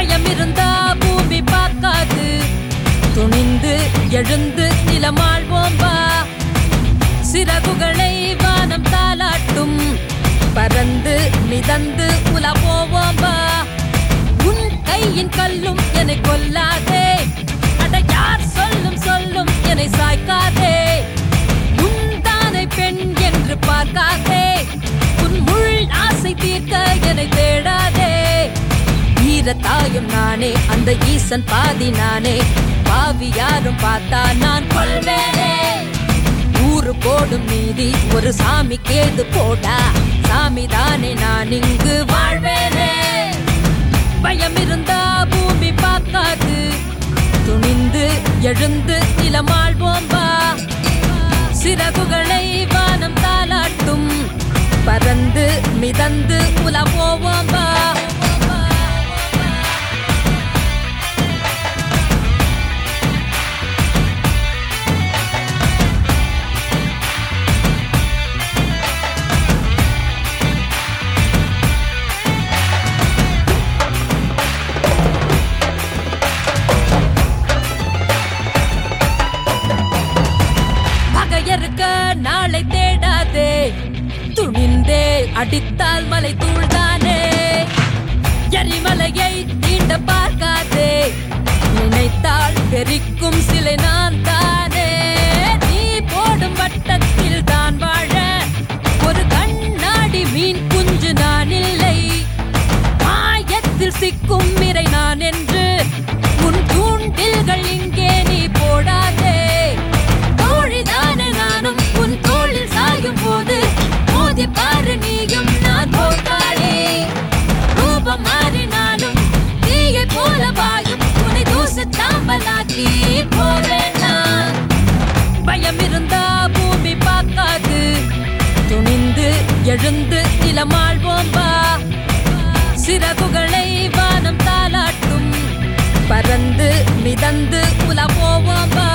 பயம் இருந்தா பூமி பார்க்காது துணிந்து எழுந்து நிலமாழ்வோம் வா சிறகுகளை வானம் தாளாட்டும் பறந்து மிதந்து உல போவோம் வா உன் கையின் கல்லும் என்னை கொல்லாதே அட யார் சொல்லும் சொல்லும் என்னை சாய்க்காதே உன் தானை பெண் என்று பார்க்காதே உன் முள் ஆசை தீர்க்க என்னை தேடாதே ஈரத்தாயும் நானே அந்த ஈசன் பாதி நானே பாவி யாரும் பார்த்தா நான் கொள்வேனே ஊரு போடும் நீதி ஒரு சாமி கேது போடா சாமி தானே நான் இங்கு வாழ்வேனே பயம் இருந்தா பூமி பார்க்காது துணிந்து எழுந்து நிலமாழ்வோம் வா சிறகுகளை வானம் தாளாட்டும் பறந்து மிதந்து உல போவோம் வா பகையருக்க நாளை தேடாதே துணிந்தே அடித்தால் மலை தூள்தானே எரிமலையை தீண்ட பார்க்காதே நினைத்தால் தெரிக்கும் சிலை நான் தானே நீ போடும் வட்டத்தில் தான் வாழ ஒரு கண்ணாடி மீன் குஞ்சு நான் இல்லை மாயத்தில் சிக்கும் மிரை நான் என்று உன் தூண்டில்கள் இங்கே நீ போடாதே தோழிதானே நானும் உன் தோளில் சாயும் போது மோதி பாரு நீயும் நான் போட்டாளே ரூபம் மாறினாலும் தீயை போல பாயும் உன்னை தூசு சாம்பலாக்கி போவேன் நான் பயம் இருந்தா பூமி பார்க்காது துணிந்து எழுந்து நிலமாழ்வோம் வா சிறகுகளை வானம் தாளாட்டும் பறந்து மிதந்து உல போவோம் வா